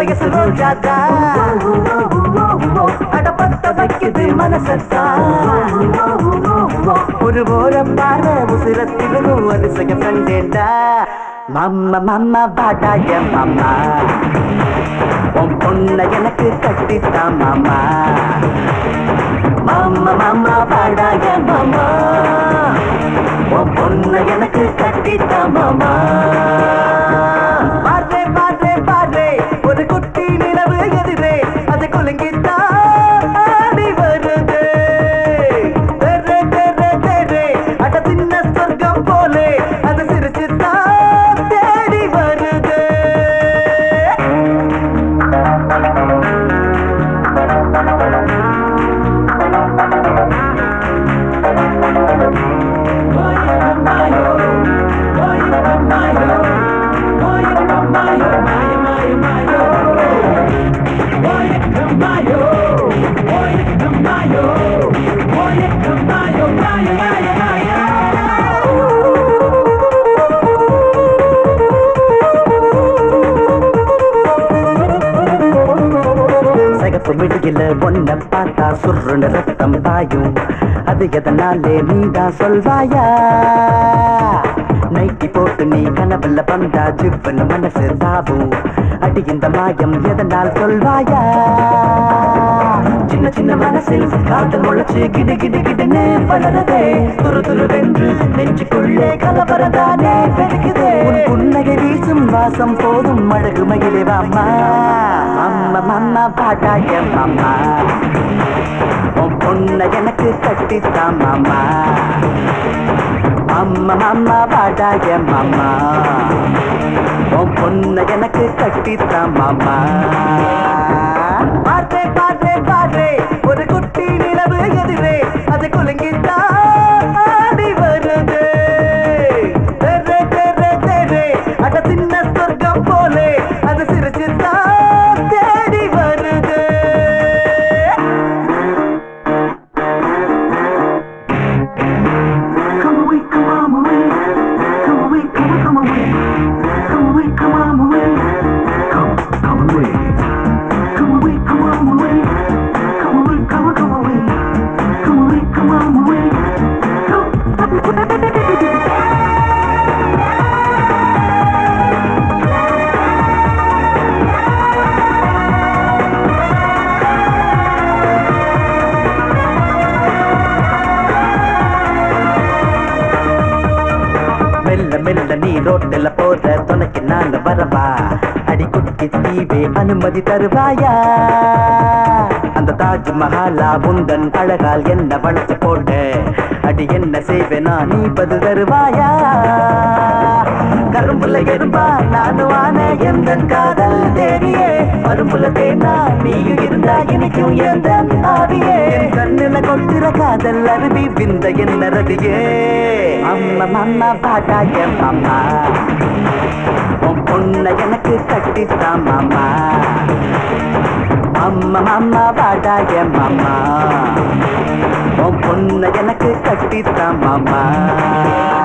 வயசு ரோஜாதா அடப்பட்ட வைக்குது மனசத்தா ஒரு ஓரம் பாரு உசிரத்திலும் அதிசயம் கண்டேன்டா மம்ம மம்ம பாடாய மாமா உன் பொண்ண எனக்கு கட்டித்தா மாமா மாமா மாமா பாடாய மாமா உன் பொண்ண எனக்கு கட்டித்தா மாமா பாரு பாரு பாரு ஒரு குட்டி நிலவு எதிரே அது குலுங்கித்தா ஆடி வருது தெரு தெரு தெரு அட சின்ன சொர்க்கம் போலே அது சிரிச்சுத்தா தேடி வருது சிகப்பு மிடியில ஒன்ன பார்த்தா சுருன்னு ரத்தம் பாயும் அது எதனாலே நீதான் சொல்வாயா நைட்டி போட்டு நீ கனவுல வந்தா ஜிப்புன்னு மனசு தாவும் அடி இந்த மாயம் எதனால் சொல்வாயா சின்ன சின்ன மனசில் காதல் முளைச்சு கிடு கிடு கிடுன்னு வளருதே துரு துருவென்று நெஞ்சுக்குள்ளே கலவரதானே பெருகுதே உன் புன்னகை வீசும் வாசம் போதும் அழகு மகிழே வாமா அம்மா மம்மா பாட்டாய மாமா உன் பொண்ண எனக்கு கட்டித்தா மாமா அம்மா மாமா பாட்டாய மாமா உன் பொண்ண எனக்கு கட்டித்தா மாமா பாரு பாரு பாரு ஒரு குட்டி நிலவு எதிரே அது குலுங்கித்தா ஆடி வருது தெரு தெரு தெரு அட சின்ன சொர்க்கம் போலே அது சிரிச்சுத்தா தேடி வருது Come away, come on away. Come away, come on, come away. Come away, come on away. Come, come away. Come away, come on away. Come away, come on, come away. Come away, come on away. மெல்ல மெல்ல நீ ரோட்டில் போற துணைக்கு நான் வரவா அடி குட்டி தீவே அனுமதி தருவாயா அந்த தாஜ் மஹாலா உந்தன் அழகால் என்ன வளர்த்து போட்டு அடி என்ன செய்வேனா நீ பதில் தருவாயா கரும்புல எறும்பா நானும் ஆன எந்த காதல் தேடியே கரும்புல தேனா நீயும் இருந்தா இனிக்கும் எந்த ஆவியே என் கண்ணுல கொட்டுற காதல் அருவி விந்த என்ன ரதியே அம்மா மம்மா பாட்டாய மாமா உன் பொண்ண எனக்கு கட்டித்தா மாமா அம்மா மாமா பாட்டாய மாமா உன் பொண்ண எனக்கு கட்டித்தா மாமா